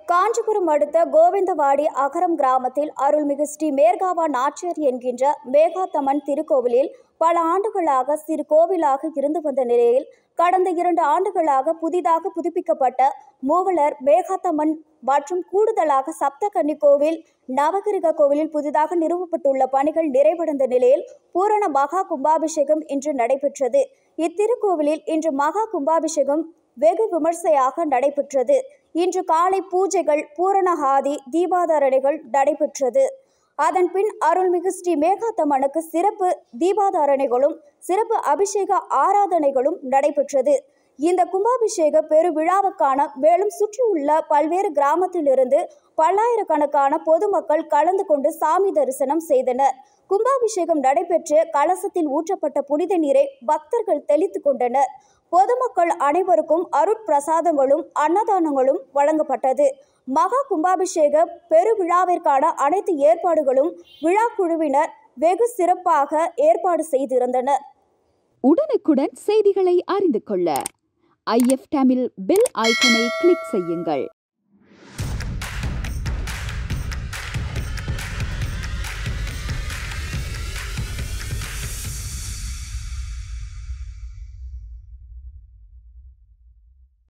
காஞ்சிபுரம் அடுத்த கோவிந்தவாடி அகரம் கிராமத்தில் அருள்மிகு ஸ்ரீ மேர்காவா நாச்சியார் என்கின்ற மேகாத்தம்மன் திருக்கோவிலில் பல ஆண்டுகளாக சிறு கோவிலாக இருந்து வந்த நிலையில் கடந்த இரண்டு ஆண்டுகளாக புதிதாக புதுப்பிக்கப்பட்ட மூவலர் மேகாத்தம்மன் மற்றும் கூடுதலாக சப்தகன்னி கோவில் நவகிரக கோவிலில் புதிதாக நிறுவப்பட்டுள்ள பணிகள் நிறைவடைந்த நிலையில் பூரண மகா கும்பாபிஷேகம் இன்று நடைபெற்றது இத்திருக்கோவிலில் இன்று மகா கும்பாபிஷேகம் வெகு விமர்சையாக நடைபெற்றது இன்று காலை பூஜைகள் பூரணஹாதி தீபாதாரணைகள் நடைபெற்றது அதன் பின் அருள்மிகு ஸ்ரீ மேகாத்தம்மனுக்கு சிறப்பு தீபாதாரணைகளும் சிறப்பு அபிஷேக ஆராதனைகளும் நடைபெற்றது இந்த கும்பாபிஷேக பெருவிழாவுக்கான மேலும் சுற்றியுள்ள பல்வேறு கிராமத்திலிருந்து பல்லாயிரக்கணக்கான பொதுமக்கள் கலந்து கொண்டு சாமி தரிசனம் செய்தனர் கும்பாபிஷேகம் நடைபெற்று கலசத்தில் ஊற்றப்பட்ட புனித நீரை பக்தர்கள் தெளித்து கொண்டனர் பொதுமக்கள் அனைவருக்கும் அருட்பிரசாதங்களும் அன்னதானங்களும் வழங்கப்பட்டது மகா கும்பாபிஷேக பெருவிழாவிற்கான அனைத்து ஏற்பாடுகளும் விழா குழுவினர் வெகு சிறப்பாக ஏற்பாடு செய்திருந்தனர் உடனுக்குடன் செய்திகளை அறிந்து கொள்ள ஐஎஃப் தமிழ் பெல் ஐக்கனை கிளிக் செய்யுங்கள்